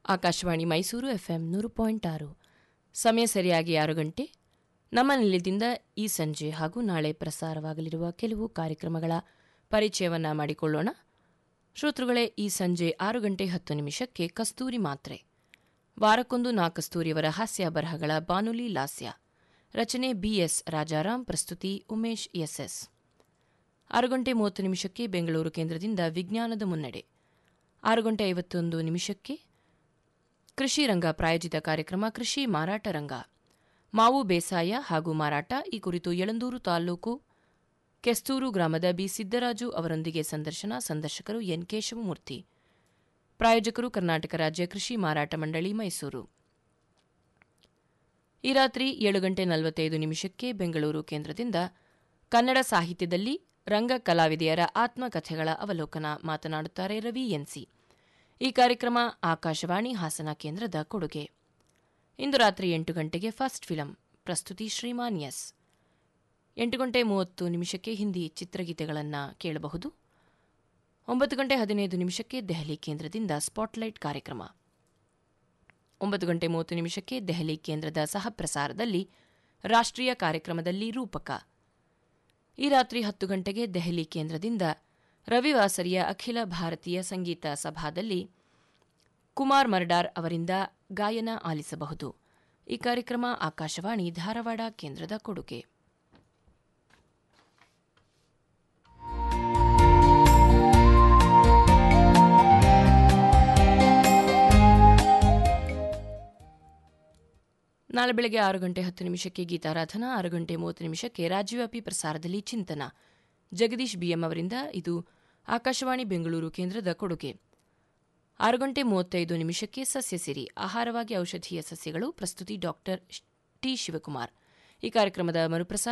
Akashvani Mysuru FM ನೂರು point ಆರು ಸಮಯ ಸರಿಯಾಗಿ ಆರು ಗಂಟೆ ನಮ್ಮ ನಿಲಯದಿಂದ ಈ ಸಂಜೆ ಹಾಗೂ ನಾಳೆ ಪ್ರಸಾರವಾಗಲಿರುವ ಕೆಲವು ಕಾರ್ಯಕ್ರಮಗಳ ಪರಿಚಯವನ್ನ ಮಾಡಿಕೊಳ್ಳೋಣ ಶ್ರೋತೃಗಳೇ ಈ ಸಂಜೆ ಆರು ಗಂಟೆ ಹತ್ತು ನಿಮಿಷಕ್ಕೆ ಕಸ್ತೂರಿ ಮಾತ್ರೆ ವಾರಕ್ಕೊಂದು ನಾ ಕಸ್ತೂರಿಯವರ ಹಾಸ್ಯ ಬರಹಗಳ ಬಾನುಲಿ ಲಾಸ್ಯ ರಚನೆ ಬಿಎಸ್ ರಾಜಾರಾಮ್ ಪ್ರಸ್ತುತಿ ಉಮೇಶ್ ಎಸ್ಎಸ್ ಆರು ಗಂಟೆ ಮೂವತ್ತು ನಿಮಿಷಕ್ಕೆ ಬೆಂಗಳೂರು ಕೇಂದ್ರದಿಂದ ವಿಜ್ಞಾನದ ಮುನ್ನಡೆ ಆರು ಗಂಟೆ ಐವತ್ತೊಂದು ನಿಮಿಷಕ್ಕೆ ಕೃಷಿ ರಂಗ ಪ್ರಾಯೋಜಿತ ಕಾರ್ಯಕ್ರಮ ಕೃಷಿ ಮಾರಾಟ ರಂಗ ಮಾವು ಬೇಸಾಯ ಹಾಗೂ ಮಾರಾಟ ಈ ಕುರಿತು ಯಳಂದೂರು ತಾಲೂಕು ಕೆಸ್ತೂರು ಗ್ರಾಮದ ಬಿ ಸಿದ್ದರಾಜು ಅವರೊಂದಿಗೆ ಸಂದರ್ಶನ ಸಂದರ್ಶಕರು ಎನ್ ಕೇಶವಮೂರ್ತಿ ಪ್ರಾಯೋಜಕರು ಕರ್ನಾಟಕ ರಾಜ್ಯ ಕೃಷಿ ಮಾರಾಟ ಮಂಡಳಿ ಮೈಸೂರು ಈ ರಾತ್ರಿ ಏಳು ಗಂಟೆ ನಲವತ್ತೈದು ನಿಮಿಷಕ್ಕೆ ಬೆಂಗಳೂರು ಕೇಂದ್ರದಿಂದ ಕನ್ನಡ ಸಾಹಿತ್ಯದಲ್ಲಿ ರಂಗ ಕಲಾವಿದೆಯರ ಆತ್ಮಕಥೆಗಳ ಅವಲೋಕನ ಮಾತನಾಡುತ್ತಾರೆ ರವಿ ಎನ್ಸಿ ಈ ಕಾರ್ಯಕ್ರಮ ಆಕಾಶವಾಣಿ ಹಾಸನ ಕೇಂದ್ರದ ಕೊಡುಗೆ ಇಂದು ರಾತ್ರಿ ಎಂಟು ಗಂಟೆಗೆ ಫಸ್ಟ್ ಫಿಲಂ ಪ್ರಸ್ತುತಿ ಶ್ರೀಮಾನ್ ಎಸ್ ಎಂಟು ಗಂಟೆ ಮೂವತ್ತು ನಿಮಿಷಕ್ಕೆ ಹಿಂದಿ ಚಿತ್ರಗೀತೆಗಳನ್ನು ಕೇಳಬಹುದು ಒಂಬತ್ತು ಗಂಟೆ ಹದಿನೈದು ನಿಮಿಷಕ್ಕೆ ದೆಹಲಿ ಕೇಂದ್ರದಿಂದ ಸ್ಪಾಟ್ಲೈಟ್ ಕಾರ್ಯಕ್ರಮ ಒಂಬತ್ತು ಗಂಟೆ ಮೂವತ್ತು ನಿಮಿಷಕ್ಕೆ ದೆಹಲಿ ಕೇಂದ್ರದ ಸಹಪ್ರಸಾರದಲ್ಲಿ ರಾಷ್ಟ್ರೀಯ ಕಾರ್ಯಕ್ರಮದಲ್ಲಿ ರೂಪಕ ಈ ರಾತ್ರಿ ಹತ್ತು ಗಂಟೆಗೆ ದೆಹಲಿ ಕೇಂದ್ರದಿಂದ ರವಿವಾಸರಿಯ ಅಖಿಲ ಭಾರತೀಯ ಸಂಗೀತ ಸಭಾದಲ್ಲಿ ಕುಮಾರ್ ಮರ್ಡಾರ್ ಅವರಿಂದ ಗಾಯನ ಆಲಿಸಬಹುದು ಈ ಕಾರ್ಯಕ್ರಮ ಆಕಾಶವಾಣಿ ಧಾರವಾಡ ಕೇಂದ್ರದ ಕೊಡುಗೆ ನಾಳೆ ಬೆಳಗ್ಗೆ ಆರು ಗಂಟೆ ಹತ್ತು ನಿಮಿಷಕ್ಕೆ ಗೀತಾರಾಧನಾ ಆರು ಗಂಟೆ ಮೂವತ್ತು ನಿಮಿಷಕ್ಕೆ ರಾಜ್ಯವ್ಯಾಪಿ ಪ್ರಸಾರದಲ್ಲಿ ಚಿಂತನ ಜಗದೀಶ್ ಬಿಎಂ ಅವರಿಂದ ಇದು ಆಕಾಶವಾಣಿ ಬೆಂಗಳೂರು ಕೇಂದ್ರದ ಕೊಡುಗೆ ಆರು ಗಂಟೆ ಮೂವತ್ತೈದು ನಿಮಿಷಕ್ಕೆ ಸಸ್ಯಸಿರಿ ಆಹಾರವಾಗಿ ಔಷಧೀಯ ಸಸ್ಯಗಳು ಪ್ರಸ್ತುತಿ ಡಾಕ್ಟರ್ ಟಿ ಶಿವಕುಮಾರ್ ಈ ಕಾರ್ಯಕ್ರಮದ ಮರುಪ್ರಸಾರ